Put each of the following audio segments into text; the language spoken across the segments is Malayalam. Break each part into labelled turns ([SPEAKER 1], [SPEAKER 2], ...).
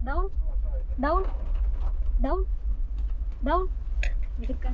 [SPEAKER 1] ഡൗൺ ഡൗൺ ഡൗൺ ഡൗൺ എടുക്കാൻ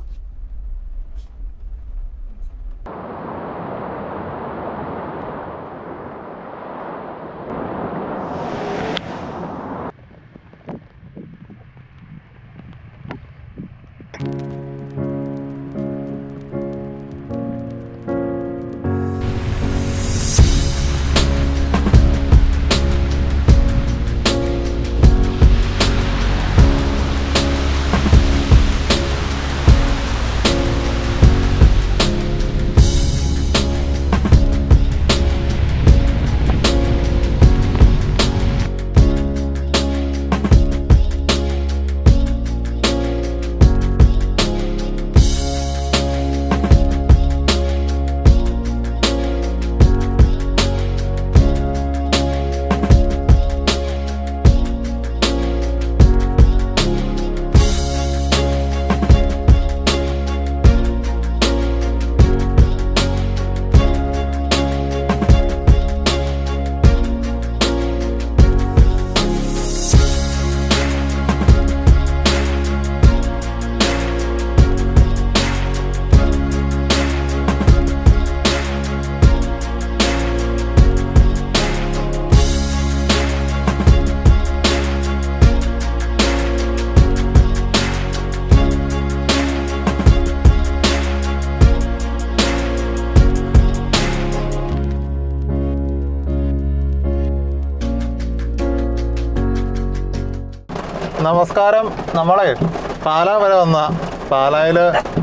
[SPEAKER 2] നമസ്കാരം നമ്മളെ പാലാ വരെ വന്ന പാലായില്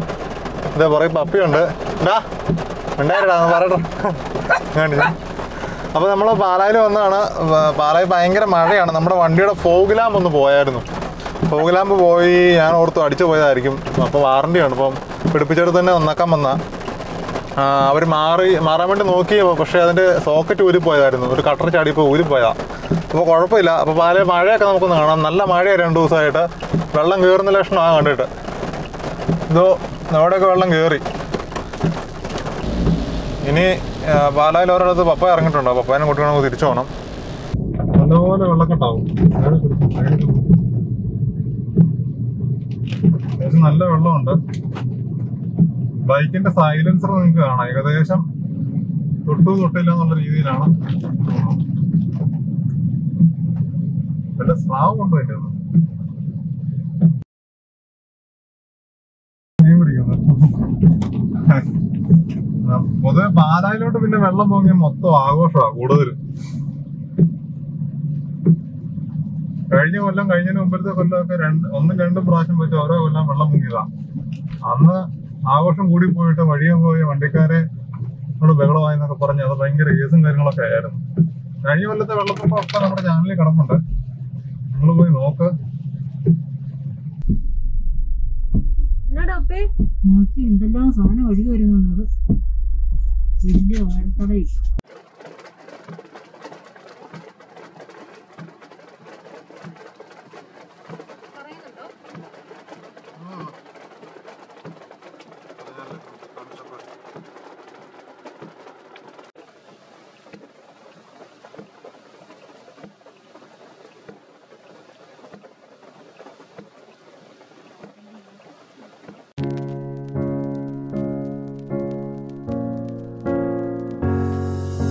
[SPEAKER 2] ഇതേ പറയും പപ്പിയുണ്ട് ഡാ ഉണ്ടായിട്ടാ പറയട്ടെ കാണിച്ചു അപ്പോൾ നമ്മൾ പാലായിൽ വന്നതാണ് വ- പാലായിൽ ഭയങ്കര മഴയാണ് നമ്മുടെ വണ്ടിയുടെ ഫോഗ് ലാമ്പ് ഒന്ന് പോയായിരുന്നു ഫോഗ് ലാമ്പ് പോയി ഞാൻ ഓർത്തു അടിച്ചു പോയതായിരിക്കും അപ്പോൾ വാറണ്ടിയാണ് അപ്പം പിടിപ്പിച്ചെടുത്ത് തന്നെ നന്നാക്കാൻ വന്ന അവർ മാറി മാറാൻ വേണ്ടി നോക്കി പക്ഷേ അതിൻ്റെ സോക്കറ്റ് ഊരിപ്പോയതായിരുന്നു ഒരു കട്ടർ ചാടിയപ്പോൾ ഊരിപ്പോയതാ അപ്പോൾ കുഴപ്പമില്ല അപ്പോൾ പാല മഴയൊക്കെ നമുക്കൊന്ന് കാണാം നല്ല മഴയാണ് രണ്ട് ദിവസമായിട്ട് വെള്ളം കയറുന്ന ലക്ഷണമാണ് കണ്ടിട്ട് ഇതോ അവിടെയൊക്കെ വെള്ളം കയറി ഇനി ആ, പാലായിൽ ഒരിടത്ത് പപ്പ ഇറങ്ങിയിട്ടുണ്ടോ പപ്പായനെ കൂട്ടി നമുക്ക് തിരിച്ചു പോകണം നല്ലപോലെ വെള്ളക്കെട്ടാവും അത്യാവശ്യം നല്ല വെള്ളമുണ്ട് ബൈക്കിന്റെ സൈലൻസർ നിങ്ങൾക്ക് കാണാം ഏകദേശം തൊട്ടു തൊട്ടില്ല എന്നുള്ള രീതിയിലാണ് വല്ല സ്രാവ് കൊണ്ടോ ഇല്ലേ അത്? മീൻ പിടിക്കുന്നു ആ, പൊതുവെ പാലായിലോട്ട് പിന്നെ വെള്ളം പൊങ്ങിയ മൊത്തം ആഘോഷമാണ് കൂടുതലും കഴിഞ്ഞ കൊല്ലം കഴിഞ്ഞതിന് മുമ്പത്തെ കൊല്ലമൊക്കെ രണ്ട് ഒന്നും രണ്ടും പ്രാവശ്യം വെച്ച് ഓരോ കൊല്ലം വെള്ളം പൊങ്ങിയതാ അന്ന് ആഘോഷം കൂടി പോയിട്ട് വഴിയെ പോയ വണ്ടിക്കാരെ ോട് ബഹളമായി എന്നൊക്കെ പറഞ്ഞ് അത് ഭയങ്കര കേസും കാര്യങ്ങളൊക്കെ ആയിരുന്നു കഴിഞ്ഞ കൊല്ലത്തെ വെള്ളപ്പൊക്കം ഒക്കെ നമ്മുടെ ചാനലിൽ കിടപ്പുണ്ട് നിങ്ങൾ പോയി നോക്ക്
[SPEAKER 1] എന്നാടാ അപ്പേ
[SPEAKER 3] നോക്കി എന്തെല്ലാം സാധനം ഒഴുകി വരുന്നത് വലിയ വാഴത്തടയും
[SPEAKER 2] ആ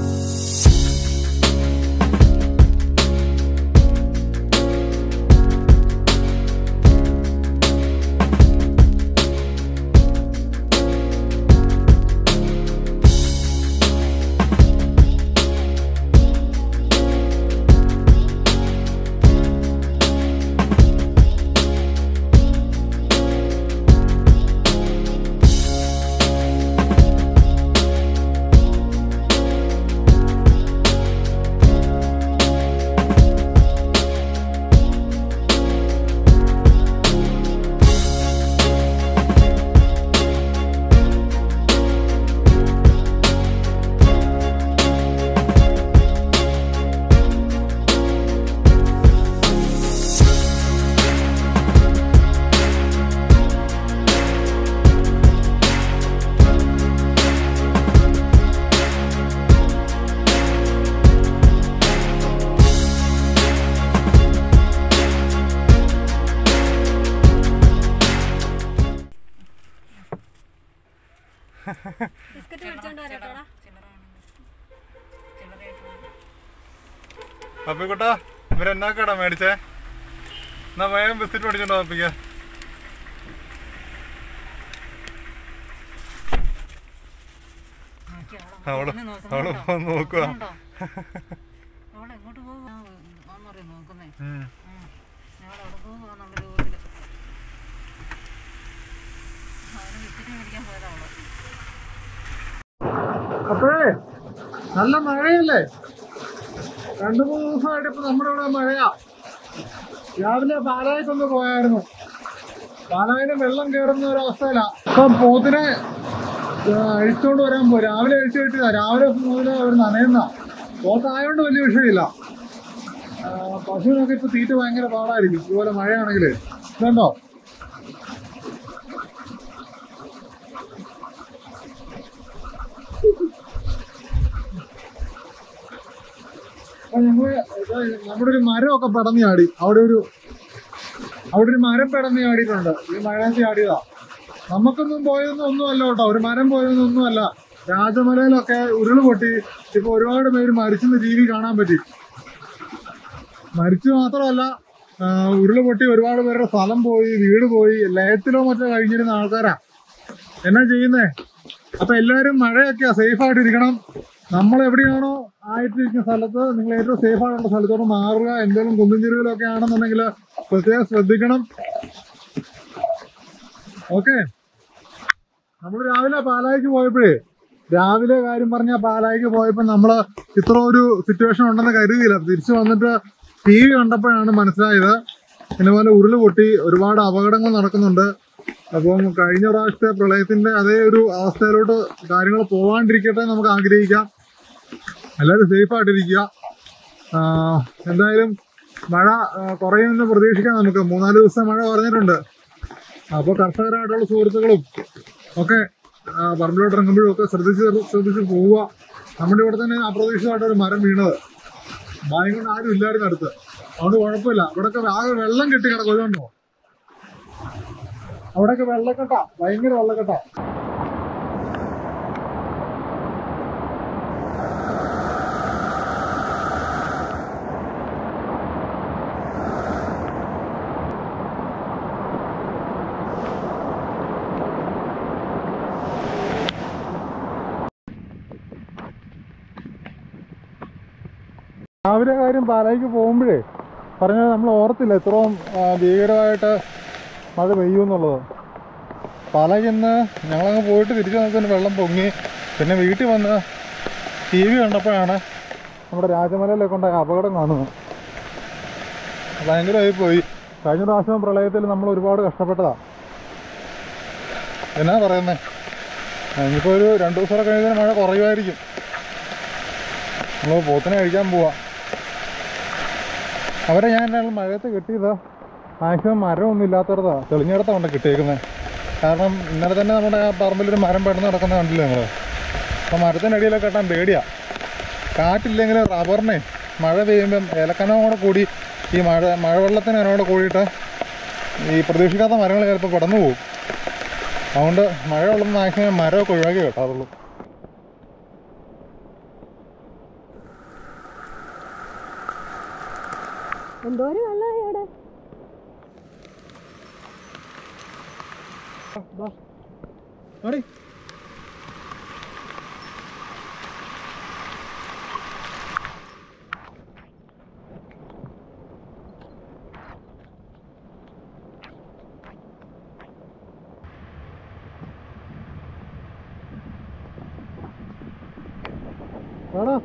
[SPEAKER 2] പപ്പിക്കുട്ടാ ഇവരെന്നാക്കാടാ മേടിച്ചേ എന്നാ വേഗം ബിസ്ക്കറ്റ് മേടിച്ചോണ്ടോ പപ്പിക്ക് അവള് അവള് പോന്ന് നോക്കുക
[SPEAKER 3] അവിടെ എങ്ങോട്ട് പോകുന്നറിയാം നോക്കുന്നേ
[SPEAKER 2] ഉം.
[SPEAKER 3] ഞങ്ങൾ അവിടെ പോകുന്നുള്ള രൂപത്തിൽ അവന് വിറ്റിട്ട് മേടിക്കാൻ പോയതാ അവള്
[SPEAKER 2] അപ്പോഴേ നല്ല മഴയല്ലേ രണ്ടു മൂന്ന് ദിവസമായിട്ട് ഇപ്പൊ നമ്മുടെ ഇവിടെ മഴയാ രാവിലെ പാലായിക്കൊന്ന് പോയായിരുന്നു പാലായിന് വെള്ളം കയറുന്ന ഒരു അവസ്ഥയില ഇപ്പം പോത്തിനെ ആ, അഴിച്ചുകൊണ്ട് വരാൻ പോയി രാവിലെ അഴിച്ചു കിട്ടിയതാ രാവിലെ മുതൽ അവർ നനയുന്ന പോത്തായോണ്ട് വലിയ വിഷയമില്ല ആ, പശുവിനൊക്കെ ഇപ്പൊ തീറ്റ ഭയങ്കര പാടായിരിക്കും ഇതുപോലെ മഴയാണെങ്കിൽ ഇതുണ്ടോ അപ്പൊ ഞങ്ങള് ഇത് നമ്മുടെ ഒരു മരമൊക്കെ പടന്നു ചാടി അവിടെ ഒരു അവിടെ ഒരു മരം പടന്നു ചാടിയിട്ടുണ്ട് ഈ മരം ചാടിയതാ നമുക്കൊന്നും പോയതൊന്നും ഒന്നുമല്ല കേട്ടോ ഒരു മരം പോയതൊന്നും ഒന്നുമല്ല രാജമലയിലൊക്കെ ഉരുള് പൊട്ടി ഇപ്പൊ ഒരുപാട് പേര് മരിച്ചെന്ന് ടി വി കാണാൻ പറ്റി മരിച്ചു മാത്രമല്ല ആ, ഉരുള് പൊട്ടി ഒരുപാട് പേരുടെ സ്ഥലം പോയി വീട് പോയി ലയത്തിലോ മറ്റോ കഴിഞ്ഞിരുന്ന ആൾക്കാരാ എന്നാ ചെയ്യുന്നേ അപ്പൊ എല്ലാവരും മഴയൊക്കെയാ സേഫ് ആയിട്ടിരിക്കണം നമ്മൾ എവിടെയാണോ ആയിട്ടിരിക്കുന്ന സ്ഥലത്ത് നിങ്ങൾ ഏറ്റവും സേഫ് ആയിട്ടുള്ള സ്ഥലത്തോട്ട് മാറുക എന്തെങ്കിലും കുന്നും ചെരുവിലൊക്കെ ആണെന്നുണ്ടെങ്കിൽ പ്രത്യേകം ശ്രദ്ധിക്കണം ഓക്കെ നമ്മൾ രാവിലെ പാലായിക്ക് പോയപ്പോഴേ രാവിലെ കാര്യം പറഞ്ഞ പാലായിക്ക് പോയപ്പോ നമ്മള് ഇത്ര ഒരു സിറ്റുവേഷൻ ഉണ്ടെന്ന് കരുതിയില്ല തിരിച്ചു വന്നിട്ട് ടി വി കണ്ടപ്പോഴാണ് മനസ്സിലായത് ഇതുപോലെ ഉരുള് പൊട്ടി ഒരുപാട് അപകടങ്ങൾ നടക്കുന്നുണ്ട് അപ്പം കഴിഞ്ഞ പ്രാവശ്യത്തെ പ്രളയത്തിന്റെ അതേ ഒരു അവസ്ഥയിലോട്ട് കാര്യങ്ങൾ പോവാണ്ടിരിക്കട്ടെ എന്ന് നമുക്ക് ആഗ്രഹിക്കാം എല്ലാവരും സേഫ് ആയിട്ടിരിക്കുക ആഹ് എന്തായാലും മഴ ആഹ് കുറയുമെന്ന് പ്രതീക്ഷിക്കാം നമുക്ക് മൂന്നാല് ദിവസം മഴ പറഞ്ഞിട്ടുണ്ട് അപ്പോൾ കർഷകരായിട്ടുള്ള സുഹൃത്തുക്കളും ഒക്കെ ആഹ് പറമ്പിലോട്ട് ഇറങ്ങുമ്പോഴും ഒക്കെ ശ്രദ്ധിച്ച് ശ്രദ്ധിച്ച് പോവുക നമ്മുടെ ഇവിടെ തന്നെ അപ്രതീക്ഷിതമായിട്ട് ഒരു മരം വീണത് ഭാഗ്യം കൊണ്ട് ആരും ഇല്ലായിരുന്നു അടുത്ത് അതുകൊണ്ട് കുഴപ്പമില്ല ഇവിടെയൊക്കെ ആകെ വെള്ളം കെട്ടി കിടക്കുന്നുണ്ടോ അവിടെയൊക്കെ വെള്ളക്കെട്ടാ ഭയങ്കര വെള്ളക്കെട്ടാ രാവിലെ കാര്യം പാലായിക്ക് പോകുമ്പോഴേ പറഞ്ഞത് നമ്മൾ ഓർത്തില്ല ഇത്രയും ആ, ഭീകരമായിട്ട് മഴ പെയ്യുമെന്നുള്ളത് പാലായിൽ ഇന്ന് ഞങ്ങളങ്ങ് പോയിട്ട് തിരിച്ചു വന്നതിന് വെള്ളം പൊങ്ങി പിന്നെ വീട്ടിൽ വന്ന് ടി വി കണ്ടപ്പോഴാണ് നമ്മുടെ രാജമലയിലൊക്കെ ഉണ്ടായ അപകടം കാണുന്നത് ഭയങ്കരമായി പോയി കഴിഞ്ഞ പ്രാവശ്യം പ്രളയത്തിൽ നമ്മൾ ഒരുപാട് കഷ്ടപ്പെട്ടതാ എന്നാ പറയുന്നേ ഇനിയിപ്പോൾ ഒരു രണ്ടു ദിവസം കൂടെ കഴിഞ്ഞാൽ മഴ കുറയുമായിരിക്കും നമ്മൾ പോത്തിനെ കഴിക്കാൻ പോവാ അവരെ ഞാൻ എന്നാൽ മഴയത്ത് കിട്ടിയത് മാക്സിമം മരമൊന്നും ഇല്ലാത്തടത്താ തെളിഞ്ഞിടത്താ കൊണ്ട് കിട്ടിയേക്കുന്നത് കാരണം ഇന്നലെ തന്നെ നമ്മുടെ ആ പറമ്പിലൊരു മരം പെടുന്ന നടക്കുന്ന കണ്ടില്ലേ നിങ്ങൾ അപ്പോൾ മരത്തിനടിയിലൊക്കെ കെട്ടാൻ പേടിയാ കാറ്റില്ലെങ്കിൽ റബ്ബറിനെ മഴ പെയ്യുമ്പം ഏലക്കനവും കൂടെ കൂടി ഈ മഴ മഴവെള്ളത്തിന് അതിനോട് കൂടിയിട്ട് ഈ പ്രതീക്ഷിക്കാത്ത മരങ്ങൾ ചിലപ്പോൾ പടന്നു പോകും അതുകൊണ്ട് മഴയുള്ളത് മാക്സിമം മരമൊക്കെ ഒഴിവാക്കി കേട്ടാറുള്ളൂ
[SPEAKER 1] എന്തോരം വെള്ളമായി അവിടെ
[SPEAKER 2] Ready? വേണോ